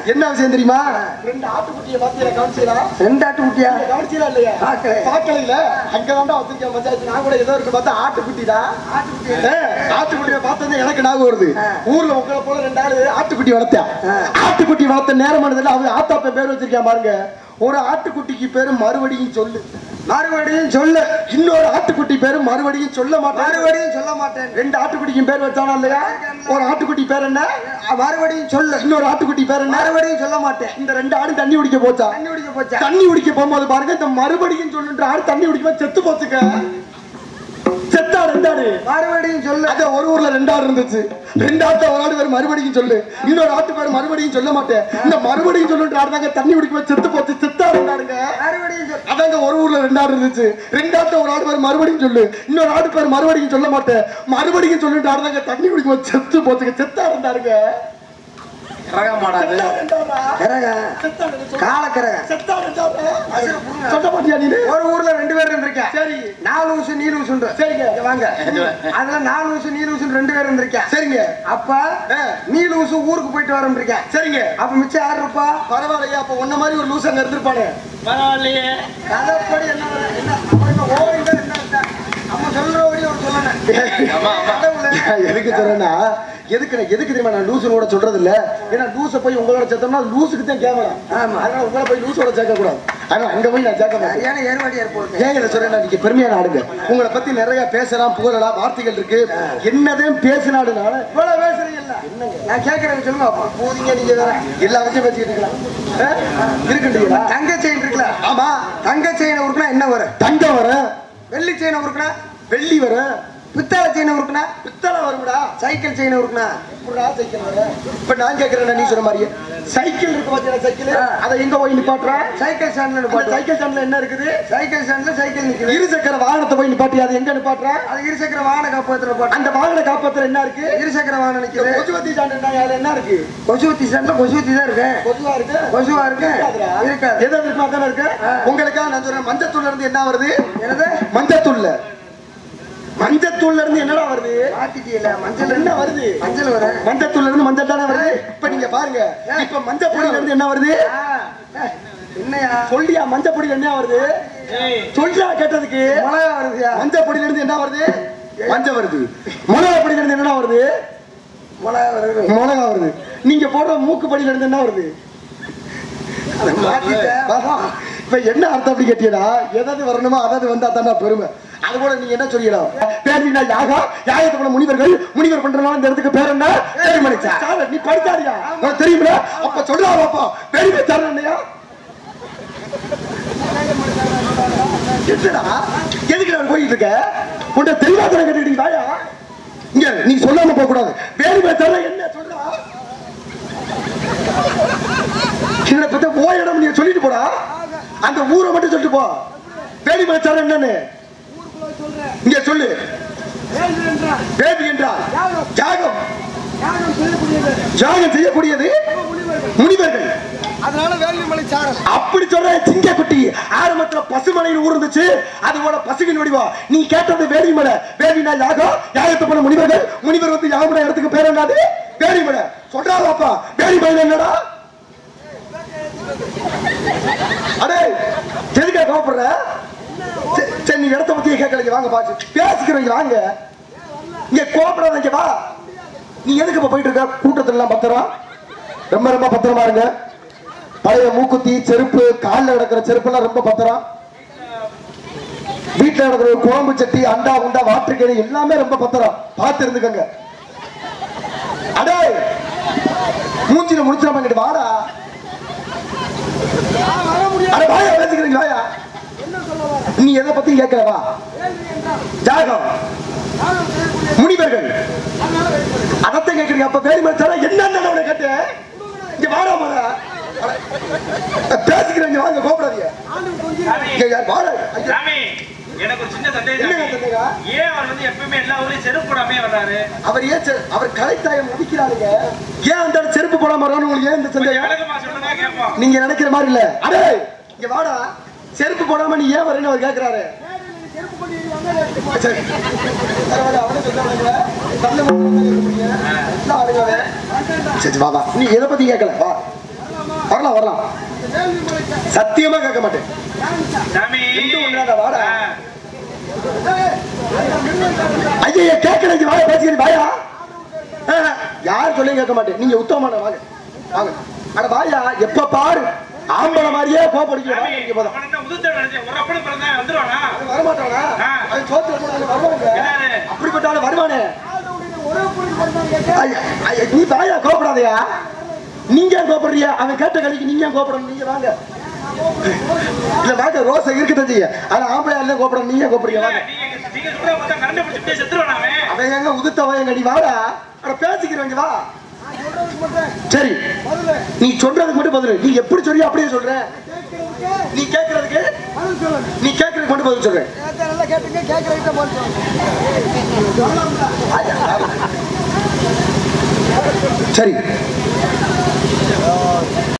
என்ன விஷயம் தெரியுமா ரெண்டு ஆட்டுக்குட்டியை பாத்தியா கவனிச்சீங்களா ரெண்டு ஆட்டு குட்டியா கவனிச்சீங்களா இல்லையா பார்க்கல. பார்க்கல அங்கதான்டா வச்சிருக்கேன் பஞ்சாயத்து நான் கூட ஏதோ இருக்கு பார்த்தா ஆட்டுக்குட்டிடா ஆட்டுக்குட்டியை பார்த்தது எனக்கு ஞாபகம் வருது ஊர்ல உங்களை போல ரெண்டு ஆளு ஆட்டுக்குட்டி வளர்த்தேன் ஆட்டுக்குட்டி வளர்த்த நேரமானதுல அவங்க ஆத்தாப்ப பேர் வச்சிருக்கேன் பாருங்க ஒரு ஆட்டுக்குட்டிக்கு பேரு மறுபடியும் சொல்லு மறுபடியும் சொல்லு இன்னொரு ஆட்டுக்குட்டி பேரு மறுபடியும் சொல்ல மாட்டேன் மறுபடியும் சொல்ல மாட்டேன் ரெண்டு ஆட்டுக்குட்டிக்கும் பேர் வச்சானா இல்லையா ஒரு ஆட்டுக்குட்டி பேர் என்ன மறுபடியும் சொல்லு இன்னொரு ஆட்டுக்குட்டி பேர் என்ன மறுபடியும் சொல்ல மாட்டேன் இந்த ரெண்டு ஆடு தண்ணி குடிக்க போச்சா தண்ணி குடிக்க போச்சா தண்ணி குடிக்க போகும்போது பாருங்க இந்த மறுபடியும் சொல்லுன்ற ஆடு தண்ணி குடிக்க செத்து போச்சுக்க செத்தா ரெண்டாடு மறுபடியும் சொல்லு அத ஒரு ஊர்ல ரெண்டு ஆடு இருந்துச்சு ரெண்டு ஆட்டு ஒரு ஆடு பேர் மறுபடியும் சொல்லு இன்னொரு ஆட்டு பேர் மறுபடியும் சொல்ல மாட்டேன் இந்த மறுபடியும் சொல்லுன்ற ஆடு தாங்க தண்ணி குடிக்க போய் செத்து போச்சு செத்தா ரெண்டாடுங்க மறுபடியும் சொல்லு அதாங்க ஒரு ஊர்ல ரெண்டு ஆடு இருந்துச்சு ரெண்டு ஆட்டு ஒரு ஆடு பேர் மறுபடியும் சொல்லு இன்னொரு ஆடு பேர் மறுபடியும் சொல்ல மாட்டேன் மறுபடியும் சொல்லிட்டு ஆடுதாங்க தண்ணி குடிக்க போய் செத்து போச்சுங்க செத்தா ரெண்டாடுங்க கரகமாடாது செத்தா ரெண்டாடா. கரக செத்தா ரெண்டு. காலக்கரக செத்தா ரெண்டாடா. சொல்ல மாட்டியா நீ ஒரு ஊர்ல ரெண்டு பேர் இருந்திருக்கேன் சரி நாலு ஊசு நீலு ஊசுன்ற சரிங்க இங்க வாங்க அதுல நாலு ஊசு நீலு ஊசுன்னு ரெண்டு பேர் இருந்திருக்கேன் சரிங்க அப்ப ஆ. நீலு ஊசு ஊருக்கு போயிட்டு வரேன் இருக்கேன் சரிங்க அப்ப மிச்சம் யாரு இருப்பா பரவாயில்லையா அப்ப உன்ன மாதிரி ஒரு லூஸ் அங்க இருந்திருப்பானே பரவாயில்லையே கதைப்படி என்ன என்ன அவன் என்ன ஓடிங்க என்ன அர்த்தம்? நம்ம சொல்றபடி அவன் சொல்லணும் கடவுளே. எதுக்கு சொல்றேன்னா எதுக்கு நான் எதுக்கு தெரியுமா நான் லூசனோட சொல்றது இல்ல ஏன்னா லூச போய் உங்களோட சேர்த்தோம்னா லூசுக்கு தான் கேமரா ஆமா. அதனால உங்களை போய் லூசோட சேர்க்க கூடாது அதனால அங்க போய் நான் சேர்க்க மாட்டேன் சரியான ஏர்வாடியா இருப்போம் ஏன் இதை சொல்றேன் நீங்க பெருமையான ஆடுங்க உங்களை பத்தி நிறைய பேசலாம் புகழலாம் வார்த்தைகள் இருக்கு என்னதான் பேசினாடுனால இவ்வளவு பேசுறீங்கல்ல நான் கேட்கறேன் சொல்லுங்க அப்பா போதீங்க நீங்க வேற எல்லா வச்சும் பேசிக்கிட்டு இருக்கலாம் ஆ? இருக்குன்றீங்களா தங்க செயின் இருக்குல்ல ஆமா தங்க செயினை உருக்குனா என்ன வரும் தங்கம் வர வெள்ளி செயினை உருக்குனா வெள்ளி வர பித்தளை செயினை உருக்குனா பித்தளை வரும்டா சைக்கிள் செயினை உருக்குனா எப்படிடா சைக்கிள் வர இப்ப நான் கேக்குறேன் நீ சொன்ன மாதிரியே சைக்கிள் இருக்கு பாத்தீங்களா சைக்கிள் ஆ. அதை எங்க போய் நிப்பாட்டுற சைக்கிள் ஸ்டாண்ட்ல அந்த நிப்பாட்டு சைக்கிள் ஸ்டாண்ட்ல என்ன இருக்குது சைக்கிள் ஸ்டாண்ட்ல சைக்கிள் நிக்குது இரு சக்கர வாகனத்தை போய் நிப்பாட்டி அதை எங்க நிப்பாட்டுற அது இருசக்கர வாகன காப்பகத்துல போட்டு அந்த வாகன காப்பத்துல என்ன இருக்கு இருசக்கர வாகனம் இந்த நிக்குது கொசுவத்தி ஸ்டாண்ட் அதுல என்ன இருக்கு கொசுவத்தி ஸ்டாண்ட்ல கொசுவத்தி தான் இருக்கு கொசுவா இருக்கு கொசுவா இருக்கு இருக்காதுடா. இருக்காது எது இருக்குமா தானே இருக்கு ஆ. உங்களுக்காக நான் சொல்றேன் மஞ்சத்தூள்ல இருந்து என்ன வருது என்னது மஞ்சத்தூள்ல மஞ்சத்தூள்ல இருந்து என்னடா வருது மாத்திட்டியல மஞ்சள் என்ன வருது மஞ்சள் வர மஞ்சத்தூள்ல இருந்து மஞ்சள் தானே வருது இப்ப நீங்க பாருங்க இப்ப மஞ்சள் பொடியில இருந்து என்ன வருது என்னையா சொல்லியா மஞ்சள் பொடியில என்ன வருது ஏய் சொல்றா கேட்டதுக்கு மிளகா வருதுயா மஞ்சள் பொடியில இருந்து என்ன வருது மஞ்சள் வருது மிளகா பொடியில இருந்து என்ன வருது மிளகா வருது மிளகா வருது நீங்க போடுற மூக்கு பொடியில இருந்து என்ன வருது அதை மாத்திட்டேன். பாப்பா, இப்ப என்ன அர்த்தம் அப்படி கேட்டீங்கன்னா எதாவது வரணுமோ அதாவது வந்தா தானே பெருமை அது கூட நீங்க என்ன சொல்லிடலாம் பேரினா யாகா யாகத்தை போல முனிவர்கள் முனிவர் பண்றதுனால இந்த இடத்துக்கு பேர் என்ன பேரிமணிச்சா நீ படிச்சாரியா உனக்கு தெரியுமில அப்ப சொல்லலாம் பாப்பா பேரிமணிச்சாரு என்னையா என்னடா எதுக்கு நான் போயிட்டு இருக்க உன்ட தெளிவா தர கேட்டுக்கிட்டீங்க தாயா இங்க நீ சொல்லாம போக கூடாது பேரிமணிச்சாரு என்ன சொல்றா என்னை பத்தி போய் இடம் நீ சொல்லிட்டு போடா அந்த ஊரை மட்டும் சொல்லிட்டு போ பேடி மச்சாரம் என்னன்னு இங்க சொல்லு வேதி என்றால் யாகம் யாகம் செய்யக்கூடியது முனிவர்கள் அதனால வேல்விமலை சாரல் அப்படி சொல்ற சிங்கக்குட்டி ஆரம்பத்துல பசுமலையில் ஊர் இருந்துச்சு அது போல பசுவின் வடிவா நீ கேட்டது வேலிமலை வேலினா யாகம் யாகத்தை போல முனிவர்கள் முனிவர் வந்து யாகமலை இடத்துக்கு பேர் என்னது வேலிமலை சொல்றாதாப்பா வேலிமலை என்னடா அடே எதுக்கா கோபப்படுற சரி, சரி நீ இடத்த பத்தி கேட்கல வாங்க பாச்சு பேசிக்கிறீங்க வாங்க இங்க கோபப்படாத இங்க வா நீ எதுக்கு இப்ப போயிட்டு இருக்க கூட்டத்துல எல்லாம் பத்திரம் ரொம்ப ரொம்ப பத்திரமா இருங்க பழைய மூக்குத்தி செருப்பு கால்ல கிடக்கிற செருப்பெல்லாம் ரொம்ப பத்திரம் வீட்டுல கிடக்கிற ஒரு குழம்பு சட்டி அண்டா உண்டா வாட்டர் எல்லாமே ரொம்ப பத்திரம் பார்த்து இருந்துக்கங்க அடே மூஞ்சில முடிச்சிடாம இங்கிட்டு வாடா அட வாயா பேசிக்கிறீங்க வாயா நீ எதை பத்தி கேட்கல வா ஜாகம் முனிவர்கள் அதத்தான் கேட்கறீங்க அப்ப வேறு மாதிரி என்னன்னு உன்னை கேட்டேன் இங்க வாடா மாடா பேசிக்கிறேன் வாங்க கோபப்படாதீங்க சாமி இங்க யார் வாடா ஐயா, சாமி எனக்கு ஒரு சின்ன சந்தேகம் என்னங்க சாமி. சந்தேகம்? ஏன் அவர் வந்து எப்பவுமே எல்லா ஊர்லயும் செருப்பு போடாமே வர்றாரு அவர் ஏன் செ- அவர் கலைத்தாயம் முடிக்கிறாருங்க ஏன் அந்த இடத்துல செருப்பு போடாம வரான்னு உங்களுக்கு ஏன் இந்த கொஞ்சம் சந்தேகம் விளக்கமா சொல்லுங்க கேட்போம் நீங்க நினைக்கிற மாதிரி இல்ல அடே இங்க வாடா செருப்பு போடாம நீ ஏன் வரேன்னு அவர் கேக்குறாரு சரி. பரவாயில்ல, அவனே சொல்றானுங்க. தள்ள மட்டும் தான் கேட்க முடியும். எல்லாம் ஆளுங்க அவன். சரி வா வா நீ எதை பத்தி கேட்கல வா வரலாம் வரலாம் சத்தியமா கேட்க மாட்டேன் சாமி ரெண்டு ஒண்ணாடா, வாடா. ஆ. ஐயா கேட்கல இங்க வாய பேசிக்கிட்டு வாயா ஆ, யார் சொல்லியும் கேட்க மாட்டேன் நீங்க உத்தமமான வாங்க வாங்க அட வாயா எப்ப பாரு ஆம்பளை மாதிரியே கோபடிக்க சாமி, வாங்க இங்க போதும் அவன் என்ன உதிர்த்த நினைச்சேன். ஒரு அப்பனும் பிறந்தா வந்துருவானா? வரமாட்டானா ஆ. அது சோத்துல போனாலும் வருவாங்க என்னது? அப்படிப்பட்டாலும் வருவானே ஒரே புள்ளி பண்ணா கேட்க ஐயா, ஐயா, நீ வாயா கோபப்படாதயா நீங்க ஏன் கோபப்படுறியா அவன் கேட்ட கழிக்கு நீங்க ஏன் கோபப்படணும் நீங்க வாங்க இல்ல வாங்க ரோசை இருக்கட்டும் செய்ய ஆனா ஆம்பளை எல்லாம் கோபப்படணும் நீங்க கோபப்படுறீங்க வாங்க நீங்க நீங்க சொல்றத பார்த்தா கரண்ட் பிடிச்சு இப்படியே செத்துருவானா அவன்? அவன் எங்க உதுத்தவன் எங்க நீ வாடா அட பேசிக்கிறவங்க வா சொல்றதுக்கு மட்டும் சரி பதில் நீ சொல்றதுக்கு மட்டும் பதில் நீ எப்படி சொல்றியோ அப்படியே சொல்ற கேட்கறதுக்கு நீ கேட்கறதுக்கு பதில் சொல்லணும் நீ கேட்கறதுக்கு மட்டும் பதில் சொல்றேன் கேட்டா நல்லா கேட்டுங்க கேட்கறதுக்கு பதில் சொல்லணும் சரி